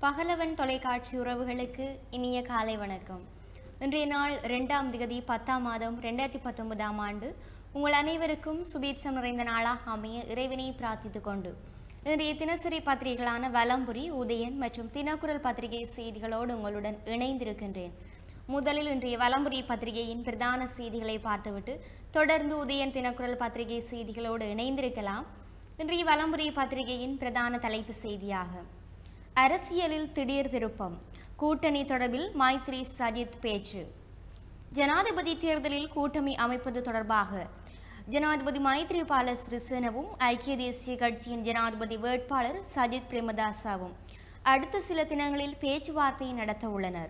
பகலவன் தொலைக்காட்சி உறவுகளுக்கு இனிய காலை வணக்கம் இன்றைய நாள் ரெண்டாம் திகதி பத்தாம் மாதம் ரெண்டாயிரத்தி பத்தொன்பதாம் ஆண்டு உங்கள் அனைவருக்கும் சுபீட்சம் நிறைந்த நாளாக அமைய இறைவனை பிரார்த்தித்துக் கொண்டு இன்றைய தினசரி பத்திரிகைகளான வலம்புரி உதயன் மற்றும் தினக்குரல் பத்திரிகை செய்திகளோடு உங்களுடன் இணைந்திருக்கின்றேன் முதலில் இன்றைய வலம்புரி பத்திரிகையின் பிரதான செய்திகளை பார்த்துவிட்டு தொடர்ந்து உதயன் தினக்குரல் பத்திரிகை செய்திகளோடு இணைந்திருக்கலாம் இன்றைய வலம்புரி பத்திரிகையின் பிரதான தலைப்பு செய்தியாக அரசியலில் திடீர் திருப்பம் கூட்டணி தொடர்பில் மைத்ரி சஜித் பேச்சு ஜனாதிபதி தேர்தலில் கூட்டணி அமைப்பது தொடர்பாக ஜனாதிபதி மைத்ரிபால சிறிசேனவும் ஐக்கிய தேசிய கட்சியின் ஜனாதிபதி வேட்பாளர் சஜித் பிரேமதாசாவும் அடுத்த சில தினங்களில் பேச்சுவார்த்தை நடத்த உள்ளனர்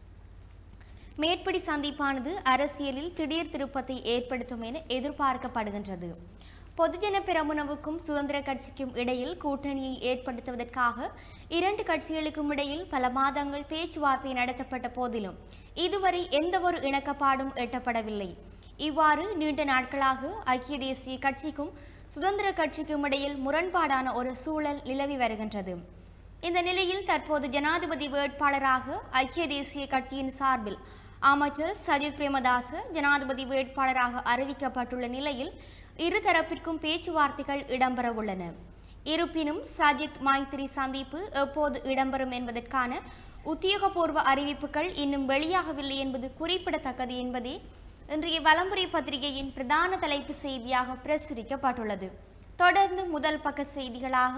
மேற்படி சந்திப்பானது அரசியலில் திடீர் திருப்பத்தை ஏற்படுத்தும் என எதிர்பார்க்கப்படுகின்றது பொதுஜன பெரமுனவுக்கும் சுதந்திர கட்சிக்கும் இடையில் கூட்டணியை ஏற்படுத்துவதற்காக இரண்டு கட்சிகளுக்கும் இடையில் பல மாதங்கள் பேச்சுவார்த்தை நடத்தப்பட்ட போதிலும் இதுவரை எந்தவொரு இணக்கப்பாடும் எட்டப்படவில்லை இவ்வாறு நீண்ட நாட்களாக ஐக்கிய தேசிய கட்சிக்கும் சுதந்திர கட்சிக்கும் இடையில் முரண்பாடான ஒரு சூழல் நிலவி வருகின்றது இந்த நிலையில் தற்போது ஜனாதிபதி வேட்பாளராக ஐக்கிய தேசிய கட்சியின் சார்பில் அமைச்சர் சஜித் பிரேமதாச ஜனாதிபதி வேட்பாளராக அறிவிக்கப்பட்டுள்ள நிலையில் இருதரப்பிற்கும் பேச்சுவார்த்தைகள் இடம்பெறவுள்ளன இருப்பினும் சஜித் மைத்திரி சந்திப்பு எப்போது இடம்பெறும் என்பதற்கான உத்தியோகபூர்வ அறிவிப்புகள் இன்னும் வெளியாகவில்லை என்பது குறிப்பிடத்தக்கது என்பதே இன்றைய வலம்புரி பத்திரிகையின் பிரதான தலைப்பு செய்தியாக பிரசுரிக்கப்பட்டுள்ளது தொடர்ந்து முதல் பக்க செய்திகளாக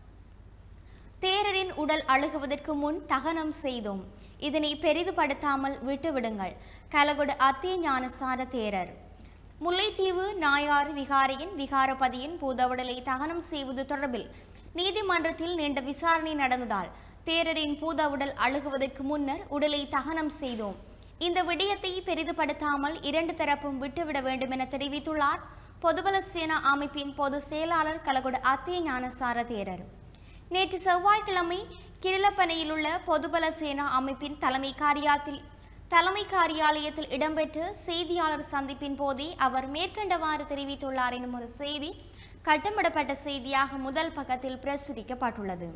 தேரரின் உடல் அழுகுவதற்கு முன் தகனம் செய்தோம் இதனை பெரிதுபடுத்தாமல் விட்டுவிடுங்கள் கலகொடு அத்திய ஞானசார தேரர் முல்லைத்தீவு நாயாறு விகாரையின் விகாரபதியின் பூதவுடலை தகனம் செய்வது தொடர்பில் நீதிமன்றத்தில் நீண்ட விசாரணை நடந்ததால் தேரரின் பூதவுடல் அழுகுவதற்கு முன்னர் உடலை தகனம் செய்தோம் இந்த விடயத்தை பெரிதுபடுத்தாமல் இரண்டு தரப்பும் விட்டுவிட வேண்டும் என தெரிவித்துள்ளார் பொதுபல சேனா அமைப்பின் பொது செயலாளர் கலகொடு அத்திய ஞானசார தேரர் நேற்று செவ்வாய்க்கிழமை கிரிலப்பனையில் உள்ள பொதுபல சேனா அமைப்பின் தலைமை காரியாத்தில் தலைமை காரியாலயத்தில் இடம்பெற்ற செய்தியாளர் சந்திப்பின் போதே அவர் மேற்கண்டவாறு தெரிவித்துள்ளார் எனும் ஒரு செய்தி கட்டமிடப்பட்ட செய்தியாக முதல் பக்கத்தில் பிரசுரிக்கப்பட்டுள்ளது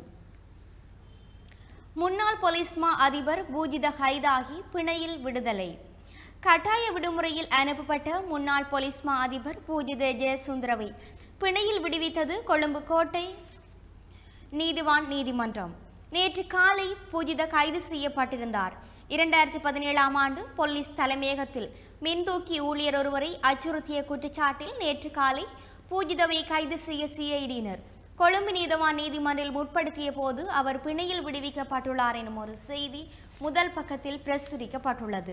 முன்னாள் போலீஸ் மா அதிபர் பூஜித ஹைதாகி பிணையில் விடுதலை கட்டாய விடுமுறையில் அனுப்பப்பட்ட முன்னாள் போலீஸ் மா அதிபர் பூஜித ஜெயசுந்தரவை பிணையில் விடுவித்தது கொழும்பு கோட்டை நீதிவான் நீதிமன்றம் நேற்று காலை பூஜித கைது செய்யப்பட்டிருந்தார் இரண்டாயிரத்தி பதினேழாம் ஆண்டு போலீஸ் தலைமையகத்தில் மின்தூக்கி ஊழியர் ஒருவரை அச்சுறுத்திய குற்றச்சாட்டில் நேற்று காலை பூஜிதவை கைது செய்ய சிஐடியினர் கொழும்பு நீதவான் நீதிமன்றில் முற்படுத்திய போது அவர் பிணையில் விடுவிக்கப்பட்டுள்ளார் எனும் ஒரு செய்தி முதல் பக்கத்தில் பிரசுரிக்கப்பட்டுள்ளது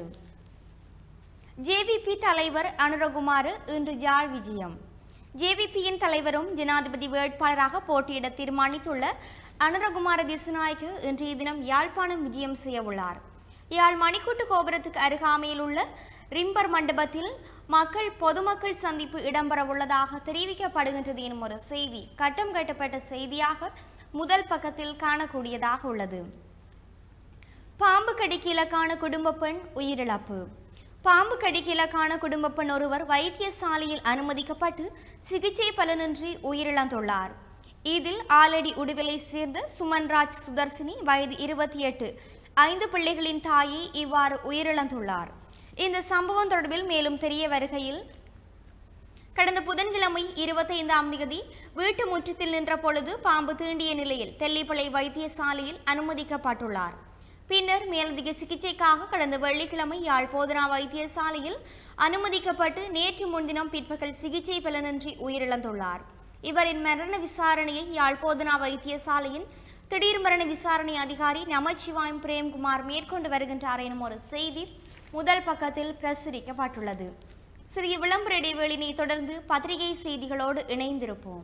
ஜேவிபி தலைவர் அனுரகுமார் இன்று யாழ் விஜயம் ஜேவிபியின் தலைவரும் ஜனாதிபதி வேட்பாளராக போட்டியிட தீர்மானித்துள்ள அனுரகுமார திசுநாயக்கு இன்றைய தினம் யாழ்ப்பாணம் விஜயம் செய்ய உள்ளார் யாழ் மணிக்கூட்டு கோபுரத்துக்கு அருகாமையில் உள்ள ரிம்பர் மண்டபத்தில் மக்கள் பொதுமக்கள் சந்திப்பு இடம்பெறவுள்ளதாக தெரிவிக்கப்படுகின்றது எனும் ஒரு செய்தி கட்டம் கட்டப்பட்ட செய்தியாக முதல் பக்கத்தில் காணக்கூடியதாக உள்ளது பாம்பு கடிக்கு இலக்கான குடும்ப பெண் உயிரிழப்பு பாம்பு கடிக்கு இலக்கான குடும்ப பெண் ஒருவர் வைத்தியசாலையில் அனுமதிக்கப்பட்டு சிகிச்சை பலனின்றி உயிரிழந்துள்ளார் இதில் ஆலடி உடுவிலை சேர்ந்த சுமன்ராஜ் சுதர்சினி வயது இருபத்தி எட்டு ஐந்து பிள்ளைகளின் தாயை இவ்வாறு உயிரிழந்துள்ளார் இந்த சம்பவம் தொடர்பில் மேலும் தெரிய வருகையில் கடந்த புதன்கிழமை இருபத்தைந்தாம் தேதி வீட்டு முற்றத்தில் நின்ற பொழுது பாம்பு தீண்டிய நிலையில் தெல்லிப்பளை வைத்தியசாலையில் அனுமதிக்கப்பட்டுள்ளார் பின்னர் மேலதிக சிகிச்சைக்காக கடந்த வெள்ளிக்கிழமை யாழ் போதனா வைத்தியசாலையில் அனுமதிக்கப்பட்டு நேற்று முன்தினம் பிற்பகல் சிகிச்சை பலனின்றி உயிரிழந்துள்ளார் இவரின் மரண விசாரணையை யாழ் போதனா வைத்தியசாலையின் திடீர் மரண விசாரணை அதிகாரி நமச்சிவாயம் பிரேம்குமார் மேற்கொண்டு வருகின்றார் எனும் ஒரு செய்தி முதல் பக்கத்தில் பிரசுரிக்கப்பட்டுள்ளது சிறிய விளம்பர இடைவேளினை தொடர்ந்து பத்திரிகை செய்திகளோடு இணைந்திருப்போம்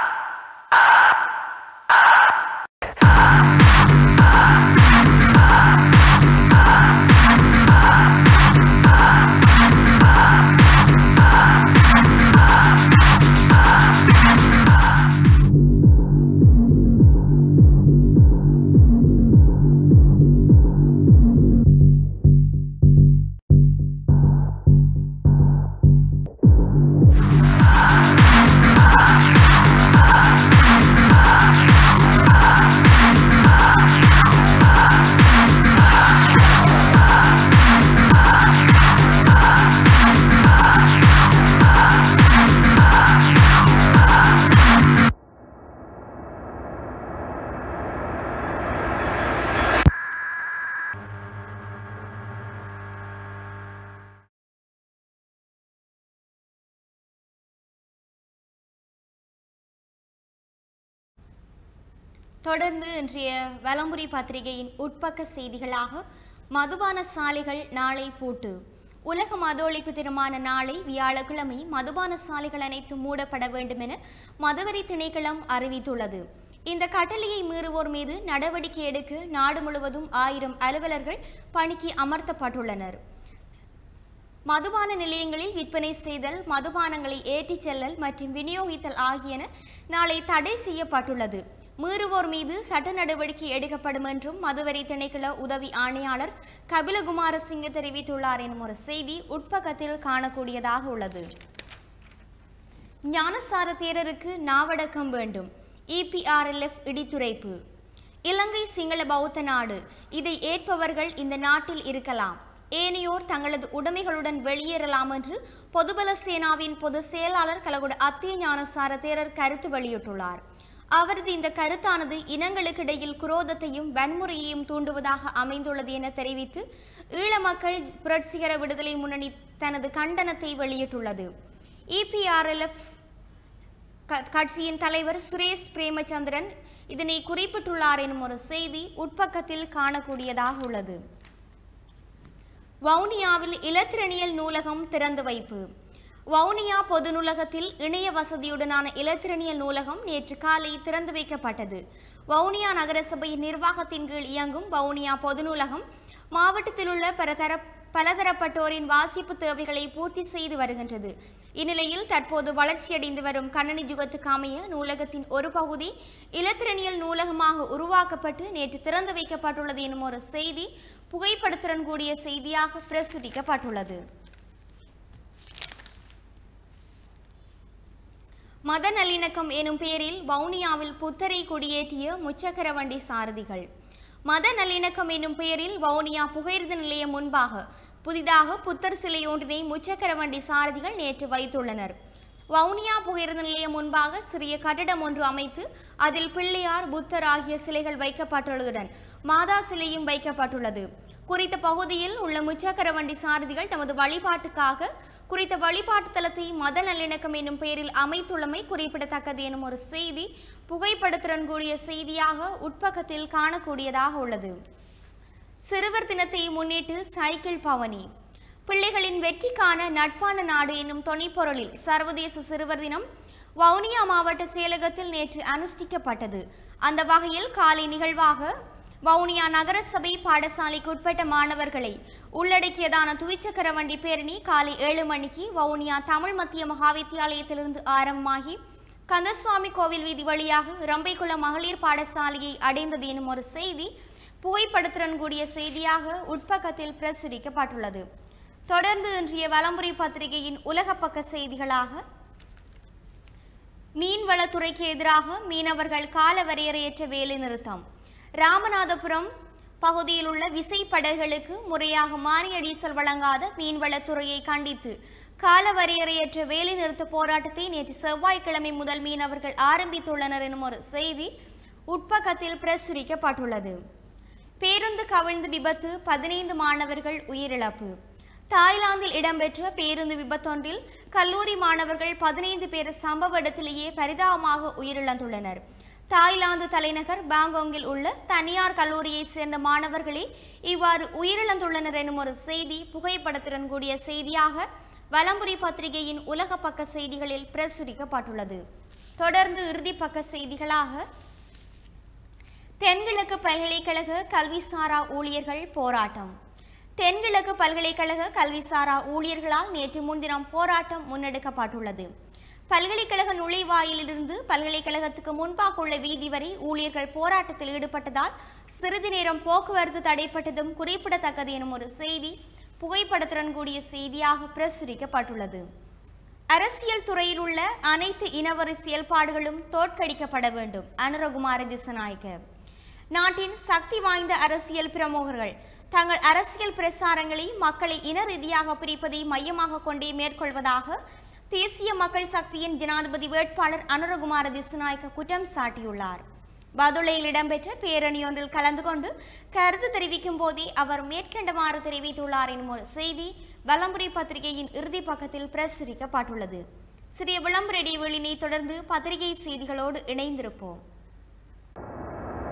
Thank தொடர்ந்து இன்றைய வலம்புரி பத்திரிகையின் உட்பக்க செய்திகளாக மதுபான சாலைகள் நாளை பூட்டு உலக மது ஒழிப்பு தினமான நாளை வியாழக்கிழமை மதுபான சாலைகள் அனைத்தும் மூடப்பட வேண்டும் என மதுவரி திணைக்களம் அறிவித்துள்ளது இந்த கட்டளையை மீறுவோர் மீது நடவடிக்கை எடுக்க நாடு முழுவதும் ஆயிரம் அலுவலர்கள் பணிக்கு அமர்த்தப்பட்டுள்ளனர் மதுபான நிலையங்களில் விற்பனை செய்தல் மதுபானங்களை ஏற்றிச் செல்லல் மற்றும் விநியோகித்தல் ஆகியன நாளை தடை செய்யப்பட்டுள்ளது மீறுவோர் மீது சட்ட நடவடிக்கை எடுக்கப்படும் என்றும் மதுவரி திணைக்கள உதவி ஆணையாளர் கபிலகுமார சிங்க தெரிவித்துள்ளார் எனும் ஒரு செய்தி உட்பக்கத்தில் காணக்கூடியதாக உள்ளது ஞானசார தேரருக்கு நாவடக்கம் வேண்டும் இபிஆர்எல்எஃப் இடித்துரைப்பு இலங்கை சிங்கள பௌத்த நாடு இதை ஏற்பவர்கள் இந்த நாட்டில் இருக்கலாம் ஏனையோர் தங்களது உடைமைகளுடன் வெளியேறலாம் என்று பொதுபல சேனாவின் பொதுச் செயலாளர் கலகுட அத்திய ஞானசார தேரர் கருத்து வெளியிட்டுள்ளார் அவரது இந்த கருத்தானது இனங்களுக்கிடையில் குரோதத்தையும் வன்முறையையும் தூண்டுவதாக அமைந்துள்ளது என தெரிவித்து ஈழ மக்கள் புரட்சிகர விடுதலை முன்னணி தனது கண்டனத்தை வெளியிட்டுள்ளது இபிஆர்எல்எஃப் க- கட்சியின் தலைவர் சுரேஷ் பிரேமச்சந்திரன் இதனை குறிப்பிட்டுள்ளார் எனும் ஒரு செய்தி உட்பக்கத்தில் காணக்கூடியதாக உள்ளது வவுனியாவில் இலத்திரனியல் நூலகம் திறந்து வைப்பு வவுனியா பொது நூலகத்தில் இணைய வசதியுடனான இலத்திரனியல் நூலகம் நேற்று காலை திறந்து வைக்கப்பட்டது வவுனியா நகரசபை நிர்வாகத்தின் கீழ் இயங்கும் வவுனியா பொது நூலகம் மாவட்டத்தில் உள்ள பலதர பலதரப்பட்டோரின் வாசிப்பு தேவைகளை பூர்த்தி செய்து வருகின்றது இந்நிலையில் தற்போது வளர்ச்சியடைந்து வரும் கண்ணனி யுகத்துக்கு அமைய நூலகத்தின் ஒரு பகுதி இலத்திரனியல் நூலகமாக உருவாக்கப்பட்டு நேற்று திறந்து வைக்கப்பட்டுள்ளது எனும் ஒரு செய்தி புகைப்படத்துடன் கூடிய செய்தியாக பிரசுரிக்கப்பட்டுள்ளது மத நல்லிணக்கம் எனும் பெயரில் வவுனியாவில் புத்தரை கொடியேற்றிய முச்சக்கர வண்டி சாரதிகள் மத நல்லிணக்கம் எனும் பெயரில் வவுனியா புகையிரத நிலையம் முன்பாக புதிதாக புத்தர் சிலை ஒன்றினை முச்சக்கர வண்டி சாரதிகள் நேற்று வைத்துள்ளனர் வவுனியா புகையிரத நிலையம் முன்பாக சிறிய கட்டடம் ஒன்று அமைத்து அதில் பிள்ளையார் புத்தர் ஆகிய சிலைகள் வைக்கப்பட்டுள்ளதுடன் மாதா சிலையும் வைக்கப்பட்டுள்ளது குறித்த பகுதியில் உள்ள முச்சக்கர வண்டி சாரதிகள் தமது வழிபாட்டுக்காக குறித்த வழிபாட்டு தலத்தை மத நல்லிணக்கம் என்னும் பெயரில் அமைத்துள்ளமை குறிப்பிடத்தக்கது எனும் ஒரு செய்தி புகைப்படத்துடன் கூடிய செய்தியாக உட்பக்கத்தில் காணக்கூடியதாக உள்ளது சிறுவர் தினத்தை முன்னிட்டு சைக்கிள் பவனி பிள்ளைகளின் வெற்றிக்கான நட்பான நாடு என்னும் தொனிப்பொருளில் சர்வதேச சிறுவர் தினம் வவுனியா மாவட்ட செயலகத்தில் நேற்று அனுஷ்டிக்கப்பட்டது அந்த வகையில் காலை நிகழ்வாக வவுனியா நகரசபை பாடசாலைக்கு உட்பட்ட மாணவர்களை உள்ளடக்கியதான துவிச்சக்கர வண்டி பேரணி காலை ஏழு மணிக்கு வவுனியா தமிழ் மத்திய மகாவித்தியாலயத்திலிருந்து ஆரம்பமாகி கந்தசுவாமி கோவில் வீதி வழியாக ரம்பைக்குளம் மகளிர் பாடசாலையை அடைந்தது எனும் ஒரு செய்தி புகைப்படத்துடன் கூடிய செய்தியாக உட்பக்கத்தில் பிரசுரிக்கப்பட்டுள்ளது தொடர்ந்து இன்றைய வலம்புரி பத்திரிகையின் உலக பக்க செய்திகளாக மீன்வளத்துறைக்கு எதிராக மீனவர்கள் கால வரையறையற்ற வேலை நிறுத்தம் ராமநாதபுரம் பகுதியில் உள்ள விசைப்படகுகளுக்கு முறையாக மானிய டீசல் வழங்காத மீன்வளத்துறையை கண்டித்து கால வரையறையற்ற வேலை நிறுத்த போராட்டத்தை நேற்று செவ்வாய்க்கிழமை முதல் மீனவர்கள் ஆரம்பித்துள்ளனர் எனும் ஒரு செய்தி உட்பக்கத்தில் பிரசுரிக்கப்பட்டுள்ளது பேருந்து கவிழ்ந்து விபத்து பதினைந்து மாணவர்கள் உயிரிழப்பு தாய்லாந்தில் இடம்பெற்ற பேருந்து விபத்தொன்றில் கல்லூரி மாணவர்கள் பதினைந்து பேர் சம்பவ இடத்திலேயே பரிதாபமாக உயிரிழந்துள்ளனர் தாய்லாந்து தலைநகர் பாங்காங்கில் உள்ள தனியார் கல்லூரியைச் சேர்ந்த மாணவர்களே இவ்வாறு உயிரிழந்துள்ளனர் எனும் ஒரு செய்தி புகைப்படத்துடன் கூடிய செய்தியாக வலம்புரி பத்திரிகையின் உலக பக்க செய்திகளில் பிரசுரிக்கப்பட்டுள்ளது தொடர்ந்து இறுதி பக்க செய்திகளாக தென்கிழக்கு பல்கலைக்கழக கல்விசாரா ஊழியர்கள் போராட்டம் தென்கிழக்கு பல்கலைக்கழக கல்விசாரா ஊழியர்களால் நேற்று முன்தினம் போராட்டம் முன்னெடுக்கப்பட்டுள்ளது பல்கலைக்கழக நுழைவாயிலிருந்து பல்கலைக்கழகத்துக்கு முன்பாக உள்ள வீதி வரை ஊழியர்கள் போராட்டத்தில் ஈடுபட்டதால் சிறிது நேரம் போக்குவரத்து தடைப்பட்டதும் குறிப்பிடத்தக்கது எனும் ஒரு செய்தி புகைப்படத்துடன் கூடிய செய்தியாக பிரசுரிக்கப்பட்டுள்ளது அரசியல் துறையில் உள்ள அனைத்து இனவரி செயல்பாடுகளும் தோற்கடிக்கப்பட வேண்டும் அனுரகுமார திசநாயக்க நாட்டின் சக்தி வாய்ந்த அரசியல் பிரமுகர்கள் தங்கள் அரசியல் பிரசாரங்களை மக்களை இன ரீதியாக பிரிப்பதை மையமாக கொண்டே மேற்கொள்வதாக தேசிய மக்கள் சக்தியின் ஜனாதிபதி வேட்பாளர் அனுரகுமார திசுநாயக்க குற்றம் சாட்டியுள்ளார் பதுளையில் இடம்பெற்ற பேரணியொன்றில் கலந்து கொண்டு கருத்து தெரிவிக்கும் போதே அவர் மேற்கண்டவாறு தெரிவித்துள்ளார் எனும் ஒரு செய்தி வலம்புரி பத்திரிகையின் இறுதி பக்கத்தில் பிரசுரிக்கப்பட்டுள்ளது சிறிய விளம்பர இடைவெளியினை தொடர்ந்து பத்திரிகை செய்திகளோடு இணைந்திருப்போம்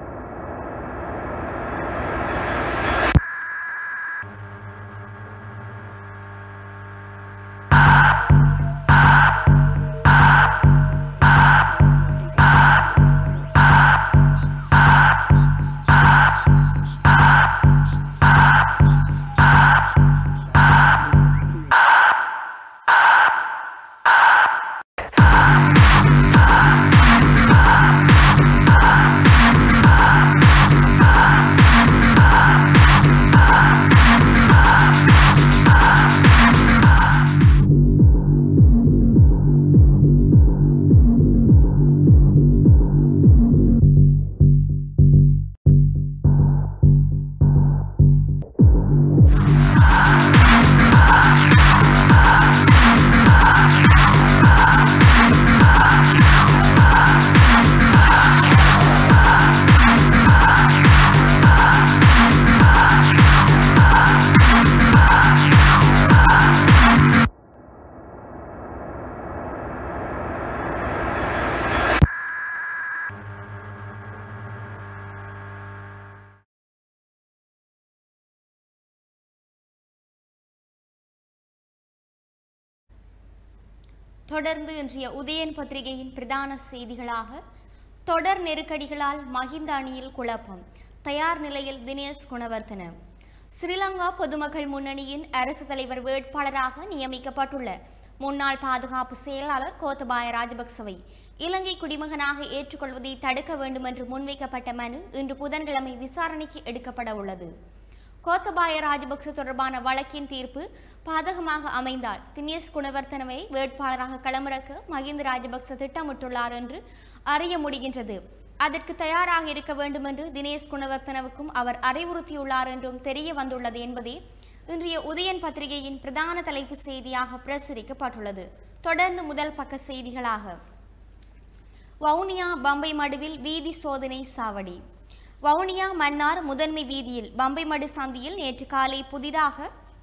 தொடர்ந்து இன்றைய உதயன் பத்திரிகையின் பிரதான செய்திகளாக தொடர் நெருக்கடிகளால் மஹிந்த அணியில் குழப்பம் தயார் நிலையில் தினேஷ் குணவர்த்தன ஸ்ரீலங்கா பொதுமக்கள் முன்னணியின் அரசு தலைவர் வேட்பாளராக நியமிக்கப்பட்டுள்ள முன்னாள் பாதுகாப்பு செயலாளர் கோத்தபாய ராஜபக்சவை இலங்கை குடிமகனாக ஏற்றுக்கொள்வதை தடுக்க வேண்டும் என்று முன்வைக்கப்பட்ட மனு இன்று புதன்கிழமை விசாரணைக்கு எடுக்கப்பட உள்ளது கோத்தபாய ராஜபக்ச தொடர்பான வழக்கின் தீர்ப்பு பாதகமாக அமைந்தால் தினேஷ் குணவர்த்தனவை வேட்பாளராக களமிறக்க மகிந்த ராஜபக்ச திட்டமிட்டுள்ளார் என்று அறிய முடிகின்றது அதற்கு தயாராக இருக்க வேண்டும் என்று தினேஷ் குணவர்த்தனவுக்கும் அவர் அறிவுறுத்தியுள்ளார் என்றும் தெரிய வந்துள்ளது என்பதே இன்றைய உதயன் பத்திரிகையின் பிரதான தலைப்பு செய்தியாக பிரசுரிக்கப்பட்டுள்ளது தொடர்ந்து முதல் பக்க செய்திகளாக வவுனியா பம்பை மடுவில் வீதி சோதனை சாவடி வவுனியா மன்னார் முதன்மை வீதியில் பம்பை மடு சந்தியில் நேற்று காலை புதிதாக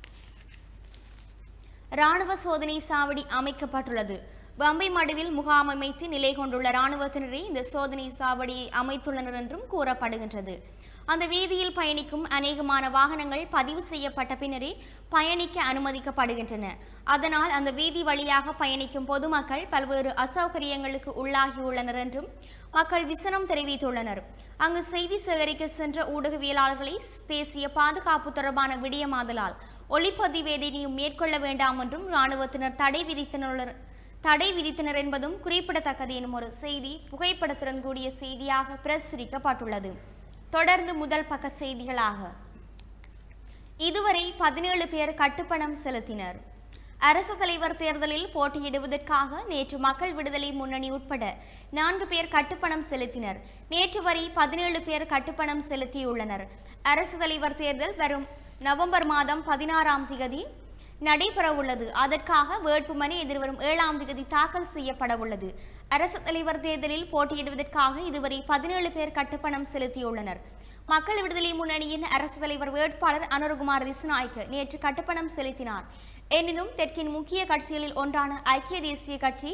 ராணுவ சோதனை சாவடி அமைக்கப்பட்டுள்ளது பம்பை மடுவில் முகாம் அமைத்து நிலை கொண்டுள்ள இராணுவத்தினரே இந்த சோதனை சாவடியை அமைத்துள்ளனர் என்றும் கூறப்படுகின்றது அந்த வீதியில் பயணிக்கும் அநேகமான வாகனங்கள் பதிவு செய்யப்பட்ட பின்னரே பயணிக்க அனுமதிக்கப்படுகின்றன அதனால் அந்த வீதி வழியாக பயணிக்கும் பொதுமக்கள் பல்வேறு அசௌகரியங்களுக்கு உள்ளாகியுள்ளனர் என்றும் மக்கள் விசனம் தெரிவித்துள்ளனர் அங்கு செய்தி சேகரிக்க சென்ற ஊடகவியலாளர்களை தேசிய பாதுகாப்பு தொடர்பான விடியமாதலால் ஒளிப்பதிவேதினையும் மேற்கொள்ள வேண்டாம் என்றும் இராணுவத்தினர் தடை விதித்துள்ளனர் தடை விதித்தனர் என்பதும் குறிப்பிடத்தக்கது எனும் ஒரு செய்தி புகைப்படத்துடன் கூடிய செய்தியாக பிரசுரிக்கப்பட்டுள்ளது தொடர்ந்து முதல் பக்க செய்திகளாக இதுவரை பதினேழு பேர் கட்டுப்பணம் செலுத்தினர் அரசு தலைவர் தேர்தலில் போட்டியிடுவதற்காக நேற்று மக்கள் விடுதலை முன்னணி உட்பட நான்கு பேர் கட்டுப்பணம் செலுத்தினர் நேற்று வரை பதினேழு பேர் கட்டுப்பணம் செலுத்தியுள்ளனர் அரசு தலைவர் தேர்தல் வரும் நவம்பர் மாதம் பதினாறாம் தேதி நடைபெறவுள்ளது அதற்காக வேட்புமனு எதிர்வரும் ஏழாம் தேதி தாக்கல் செய்யப்பட உள்ளது அரசு தலைவர் தேர்தலில் போட்டியிடுவதற்காக இதுவரை பதினேழு பேர் கட்டுப்பணம் செலுத்தியுள்ளனர் மக்கள் விடுதலை முன்னணியின் அரசு தலைவர் வேட்பாளர் அனுரகுமார் ரிசுநாய்க்கு நேற்று கட்டுப்பணம் செலுத்தினார் எனினும் தெற்கின் முக்கிய கட்சிகளில் ஒன்றான ஐக்கிய தேசிய கட்சி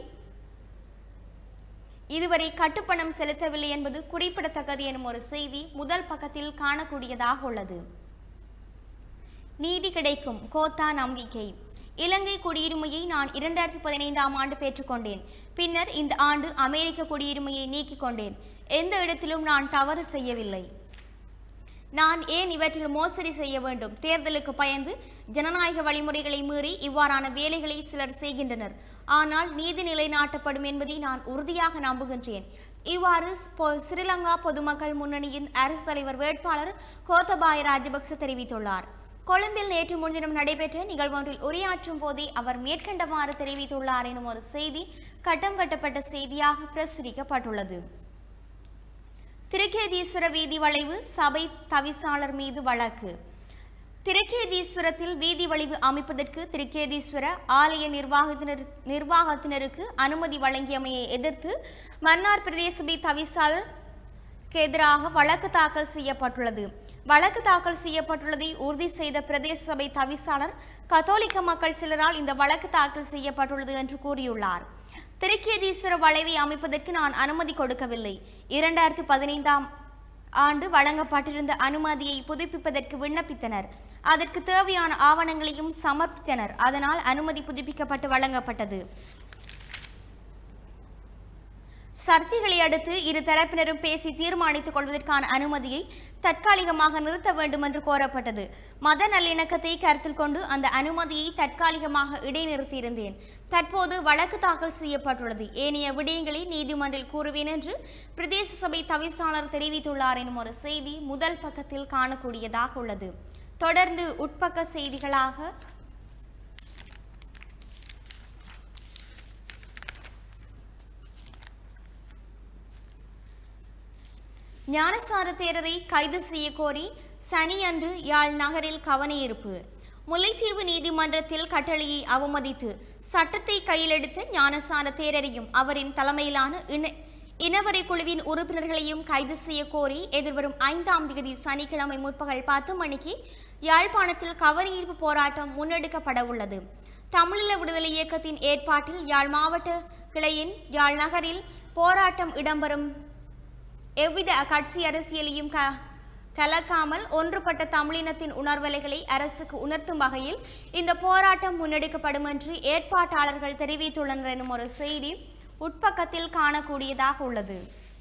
இதுவரை கட்டுப்பணம் செலுத்தவில்லை என்பது குறிப்பிடத்தக்கது எனும் ஒரு செய்தி முதல் பக்கத்தில் காணக்கூடியதாக உள்ளது நீதி கிடைக்கும் கோத்தா நம்பிக்கை இலங்கை குடியுரிமையை நான் இரண்டாயிரத்தி பதினைந்தாம் ஆண்டு பெற்றுக்கொண்டேன் பின்னர் இந்த ஆண்டு அமெரிக்க குடியுரிமையை நீக்கிக் கொண்டேன் எந்த இடத்திலும் நான் தவறு செய்யவில்லை நான் ஏன் இவற்றில் மோசடி செய்ய வேண்டும் தேர்தலுக்கு பயந்து ஜனநாயக வழிமுறைகளை மீறி இவ்வாறான வேலைகளை சிலர் செய்கின்றனர் ஆனால் நீதி நிலைநாட்டப்படும் என்பதை நான் உறுதியாக நம்புகின்றேன் இவ்வாறு ஸ்பொ- ஸ்ரீலங்கா பொதுமக்கள் முன்னணியின் அரசு தலைவர் வேட்பாளர் கோத்தபாய ராஜபக்ச தெரிவித்துள்ளார் கொழும்பில் நேற்று முன்தினம் நடைபெற்ற நிகழ்வொன்றில் உரையாற்றும் போதே அவர் மேற்கண்டவாறு தெரிவித்துள்ளார் எனும் ஒரு செய்தி கட்டம் கட்டப்பட்ட செய்தியாக பிரசுரிக்கப்பட்டுள்ளது திருக்கேதீஸ்வர வீதி வளைவு சபை தவிசாளர் மீது வழக்கு திருக்கேதீஸ்வரத்தில் வீதி வளைவு அமைப்பதற்கு திருக்கேதீஸ்வர ஆலய நிர்வாகத்தினர் நிர்வாகத்தினருக்கு அனுமதி வழங்கியமையை எதிர்த்து மன்னார் பிரதேச சபை தவிசாளருக்கு எதிராக வழக்கு தாக்கல் செய்யப்பட்டுள்ளது வழக்கு தாக்கல் செய்யப்பட்டுள்ளதை உறுதி செய்த பிரதேச சபை தவிசாளர் கத்தோலிக்க மக்கள் சிலரால் இந்த வழக்கு தாக்கல் செய்யப்பட்டுள்ளது என்று கூறியுள்ளார் திருக்கேதீஸ்வர வளைவை அமைப்பதற்கு நான் அனுமதி கொடுக்கவில்லை இரண்டாயிரத்தி பதினைந்தாம் ஆண்டு வழங்கப்பட்டிருந்த அனுமதியை புதுப்பிப்பதற்கு விண்ணப்பித்தனர் அதற்கு தேவையான ஆவணங்களையும் சமர்ப்பித்தனர் அதனால் அனுமதி புதுப்பிக்கப்பட்டு வழங்கப்பட்டது சர்ச்சைகளை அடுத்து இரு தரப்பினரும் பேசி தீர்மானித்துக் கொள்வதற்கான அனுமதியை தற்காலிகமாக நிறுத்த வேண்டும் என்று கோரப்பட்டது மத நல்லிணக்கத்தை கருத்தில் கொண்டு அந்த அனுமதியை தற்காலிகமாக இடைநிறுத்தியிருந்தேன் தற்போது வழக்கு தாக்கல் செய்யப்பட்டுள்ளது ஏனைய விடயங்களை நீதிமன்றில் கூறுவேன் என்று பிரதேச சபை தவிசாளர் தெரிவித்துள்ளார் எனும் ஒரு செய்தி முதல் பக்கத்தில் காணக்கூடியதாக உள்ளது தொடர்ந்து உட்பக்க செய்திகளாக ஞானசார தேரரை கைது செய்ய கோரி சனியன்று யாழ் நகரில் கவனஈர்ப்பு முல்லைத்தீவு நீதிமன்றத்தில் கட்டளையை அவமதித்து சட்டத்தை கையிலெடுத்த ஞானசார தேரரையும் அவரின் தலைமையிலான இன இனவரை குழுவின் உறுப்பினர்களையும் கைது செய்ய கோரி எதிர்வரும் ஐந்தாம் தேதி சனிக்கிழமை முற்பகல் பத்து மணிக்கு யாழ்ப்பாணத்தில் கவனஈர்ப்பு போராட்டம் முன்னெடுக்கப்பட உள்ளது தமிழீழ விடுதலை இயக்கத்தின் ஏற்பாட்டில் யாழ் மாவட்ட கிளையின் யாழ் நகரில் போராட்டம் இடம்பெறும் எவ்வித கட்சி அரசியலையும் க கலக்காமல் ஒன்றுபட்ட தமிழினத்தின் உணர்வலைகளை அரசுக்கு உணர்த்தும் வகையில் இந்த போராட்டம் முன்னெடுக்கப்படும் என்று ஏற்பாட்டாளர்கள் தெரிவித்துள்ளனர் எனும் ஒரு செய்தி உட்பக்கத்தில் காணக்கூடியதாக உள்ளது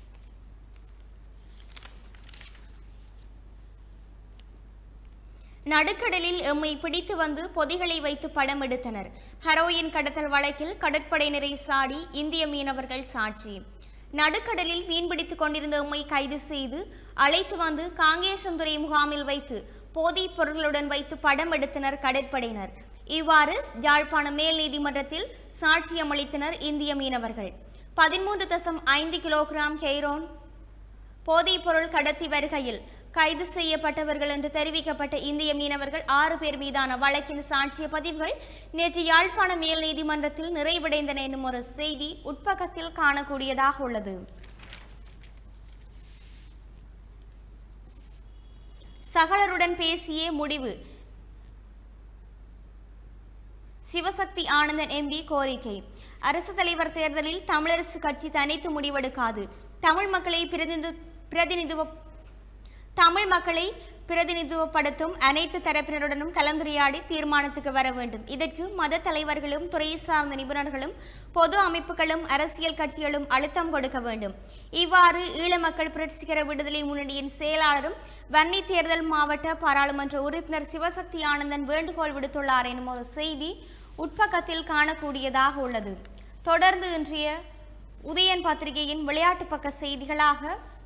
நடுக்கடலில் எம்மை பிடித்து வந்து பொதிகளை வைத்து படம் எடுத்தனர் ஹரோயின் கடத்தல் வழக்கில் கடற்படையினரை சாடி இந்திய மீனவர்கள் சாட்சி நடுக்கடலில் மீன்பிடித்துக் கொண்டிருந்த எம்மை கைது செய்து அழைத்து வந்து காங்கேசந்துறை முகாமில் வைத்து போதைப் பொருட்களுடன் வைத்து படம் எடுத்தனர் கடற்படையினர் இவ்வாறு யாழ்ப்பாணம் மேல் நீதிமன்றத்தில் சாட்சியம் அளித்தனர் இந்திய மீனவர்கள் பதிமூன்று தசம் ஐந்து கிலோகிராம் கெய்ரோன் போதைப் பொருள் கடத்தி வருகையில் கைது செய்யப்பட்டவர்கள் என்று தெரிவிக்கப்பட்ட இந்திய மீனவர்கள் ஆறு பேர் மீதான வழக்கின் சாட்சிய பதிவுகள் நேற்று யாழ்ப்பாண மேல் நீதிமன்றத்தில் நிறைவடைந்தன என்னும் ஒரு செய்தி உட்பக்கத்தில் காணக்கூடியதாக உள்ளது சகலருடன் பேசியே முடிவு சிவசக்தி ஆனந்தன் எம்பி கோரிக்கை அரசு தலைவர் தேர்தலில் தமிழரசு கட்சி தனித்து முடிவெடுக்காது தமிழ் மக்களை பிரதிநிதி பிரதிநிதித்துவ தமிழ் மக்களை பிரதிநிதித்துவப்படுத்தும் அனைத்து தரப்பினருடனும் கலந்துரையாடி தீர்மானத்துக்கு வர வேண்டும் இதற்கு மத தலைவர்களும் துறை சார்ந்த நிபுணர்களும் பொது அமைப்புகளும் அரசியல் கட்சிகளும் அழுத்தம் கொடுக்க வேண்டும் இவ்வாறு ஈழ மக்கள் புரட்சிகர விடுதலை முன்னணியின் செயலாளரும் வன்னி தேர்தல் மாவட்ட பாராளுமன்ற உறுப்பினர் சிவசக்தி ஆனந்தன் வேண்டுகோள் விடுத்துள்ளார் எனும் ஒரு செய்தி உட்பக்கத்தில் காணக்கூடியதாக உள்ளது தொடர்ந்து இன்றைய உதயன் பத்திரிகையின் விளையாட்டு பக்க செய்திகளாக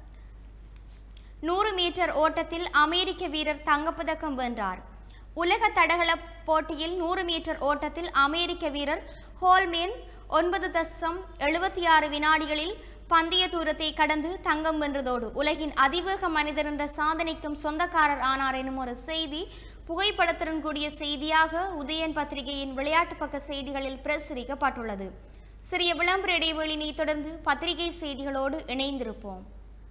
நூறு மீட்டர் ஓட்டத்தில் அமெரிக்க வீரர் தங்கப்பதக்கம் வென்றார் உலக தடகள போட்டியில் நூறு மீட்டர் ஓட்டத்தில் அமெரிக்க வீரர் ஹோல்மேன் ஒன்பது தசம் எழுபத்தி ஆறு வினாடிகளில் பந்தய தூரத்தை கடந்து தங்கம் வென்றதோடு உலகின் அதிவேக மனிதர் என்ற சாதனைக்கும் சொந்தக்காரர் ஆனார் எனும் ஒரு செய்தி புகைப்படத்துடன் கூடிய செய்தியாக உதயன் பத்திரிகையின் விளையாட்டு பக்க செய்திகளில் பிரசுரிக்கப்பட்டுள்ளது சிறிய விளம்பர இடைவெளியினை தொடர்ந்து பத்திரிகை செய்திகளோடு இணைந்திருப்போம்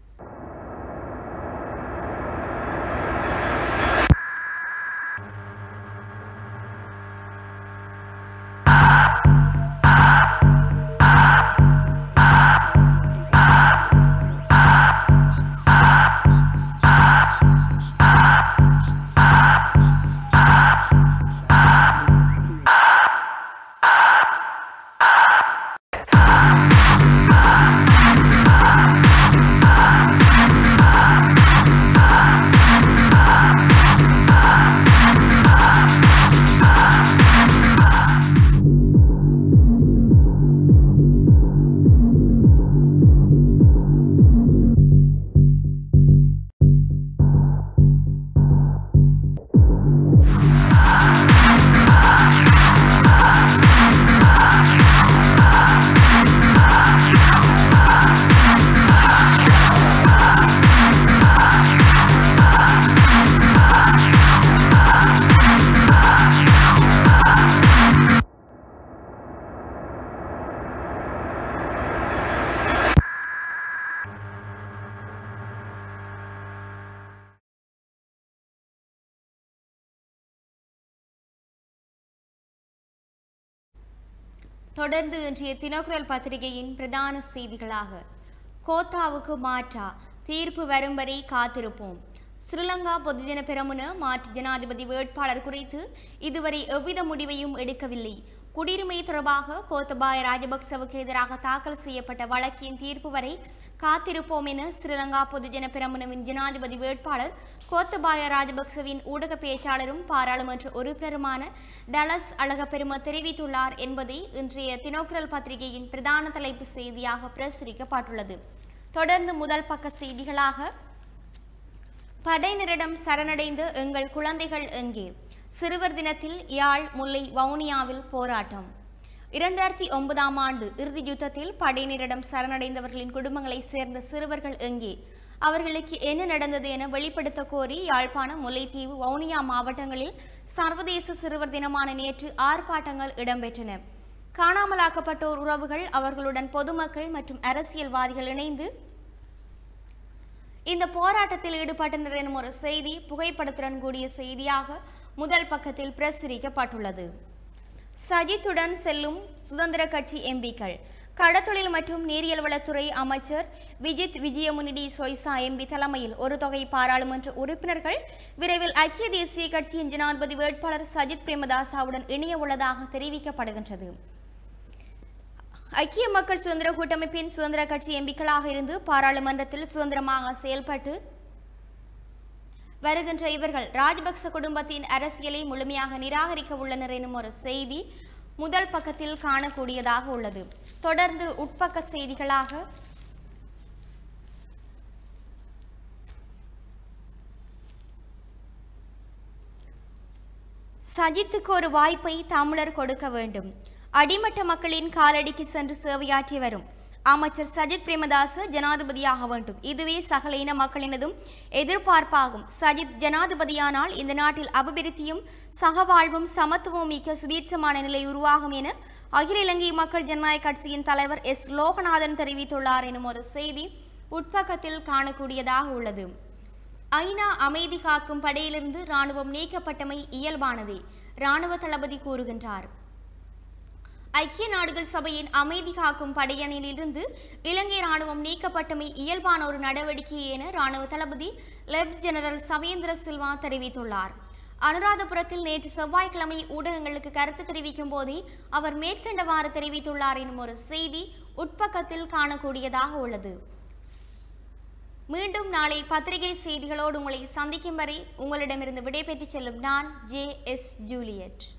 தொடர்ந்து இன்றைய தினக்குரல் பத்திரிகையின் பிரதான செய்திகளாக கோத்தாவுக்கு மாற்றா தீர்ப்பு வரும் வரை காத்திருப்போம் ஸ்ரீலங்கா பொதுஜன பெரமுன மாற்று ஜனாதிபதி வேட்பாளர் குறித்து இதுவரை எவ்வித முடிவையும் எடுக்கவில்லை குடியுரிமை தொடர்பாக கோத்தபாய ராஜபக்சவுக்கு எதிராக தாக்கல் செய்யப்பட்ட வழக்கின் தீர்ப்பு வரை காத்திருப்போம் என ஸ்ரீலங்கா பொதுஜன பெரமுனவின் ஜனாதிபதி வேட்பாளர் கோத்தபாய ராஜபக்சவின் ஊடக பேச்சாளரும் பாராளுமன்ற உறுப்பினருமான டலஸ் அழகப்பெரும தெரிவித்துள்ளார் என்பதை இன்றைய தினோக்குரல் பத்திரிகையின் பிரதான தலைப்பு செய்தியாக பிரசுரிக்கப்பட்டுள்ளது தொடர்ந்து முதல் பக்க செய்திகளாக படையினரிடம் சரணடைந்து எங்கள் குழந்தைகள் எங்கே சிறுவர் தினத்தில் யாழ் முல்லை வவுனியாவில் போராட்டம் இரண்டாயிரத்தி ஒன்பதாம் ஆண்டு இறுதி யுத்தத்தில் படையினரிடம் சரணடைந்தவர்களின் குடும்பங்களைச் சேர்ந்த சிறுவர்கள் எங்கே அவர்களுக்கு என்ன நடந்தது என வெளிப்படுத்த கோரி யாழ்ப்பாணம் முல்லைத்தீவு வவுனியா மாவட்டங்களில் சர்வதேச சிறுவர் தினமான நேற்று ஆர்ப்பாட்டங்கள் இடம்பெற்றன காணாமலாக்கப்பட்டோர் உறவுகள் அவர்களுடன் பொதுமக்கள் மற்றும் அரசியல்வாதிகள் இணைந்து இந்த போராட்டத்தில் ஈடுபட்டனர் எனும் ஒரு செய்தி புகைப்படத்துடன் கூடிய செய்தியாக முதல் பக்கத்தில் பிரசுரிக்கப்பட்டுள்ளது சஜித்துடன் செல்லும் சுதந்திர கட்சி எம்பிக்கள் கடத்தொழில் மற்றும் நீரியல் வளத்துறை அமைச்சர் விஜித் விஜயமுனிடி சொய்சா எம்பி தலைமையில் ஒரு தொகை பாராளுமன்ற உறுப்பினர்கள் விரைவில் ஐக்கிய தேசிய கட்சியின் ஜனாதிபதி வேட்பாளர் சஜித் பிரேமதாசாவுடன் இணைய உள்ளதாக தெரிவிக்கப்படுகின்றது ஐக்கிய மக்கள் சுதந்திர கூட்டமைப்பின் சுதந்திர கட்சி எம்பிக்களாக இருந்து பாராளுமன்றத்தில் சுதந்திரமாக செயல்பட்டு வருகின்ற இவர்கள் ராஜபக்ச குடும்பத்தின் அரசியலை முழுமையாக நிராகரிக்க உள்ளனர் எனும் ஒரு செய்தி முதல் பக்கத்தில் காணக்கூடியதாக உள்ளது தொடர்ந்து உட்பக்க செய்திகளாக சஜித்துக்கு ஒரு வாய்ப்பை தமிழர் கொடுக்க வேண்டும் அடிமட்ட மக்களின் காலடிக்கு சென்று சேவையாற்றி வரும் அமைச்சர் சஜித் பிரேமதாச ஜனாதிபதியாக வேண்டும் இதுவே சகல இன மக்களினதும் எதிர்பார்ப்பாகும் சஜித் ஜனாதிபதியானால் இந்த நாட்டில் அபிவிருத்தியும் சகவாழ்வும் சமத்துவம் மிக்க சுபீட்சமான நிலை உருவாகும் என அகில இலங்கை மக்கள் ஜனநாயக கட்சியின் தலைவர் எஸ் லோகநாதன் தெரிவித்துள்ளார் எனும் ஒரு செய்தி உட்பக்கத்தில் காணக்கூடியதாக உள்ளது ஐநா அமைதி காக்கும் படையிலிருந்து ராணுவம் நீக்கப்பட்டமை இயல்பானதே ராணுவ தளபதி கூறுகின்றார் ஐக்கிய நாடுகள் சபையின் அமைதி காக்கும் படையணியிலிருந்து இலங்கை ராணுவம் நீக்கப்பட்டமை இயல்பான ஒரு நடவடிக்கை என ராணுவ தளபதி லெப் ஜெனரல் சவேந்திர சில்வா தெரிவித்துள்ளார் அனுராதபுரத்தில் நேற்று செவ்வாய்க்கிழமை ஊடகங்களுக்கு கருத்து தெரிவிக்கும் போதே அவர் மேற்கண்டவாறு தெரிவித்துள்ளார் எனும் ஒரு செய்தி உட்பக்கத்தில் காணக்கூடியதாக உள்ளது மீண்டும் நாளை பத்திரிகை செய்திகளோடு உங்களை சந்திக்கும் வரை உங்களிடமிருந்து விடைபெற்றுச் செல்லும் நான் ஜே எஸ் ஜூலியட்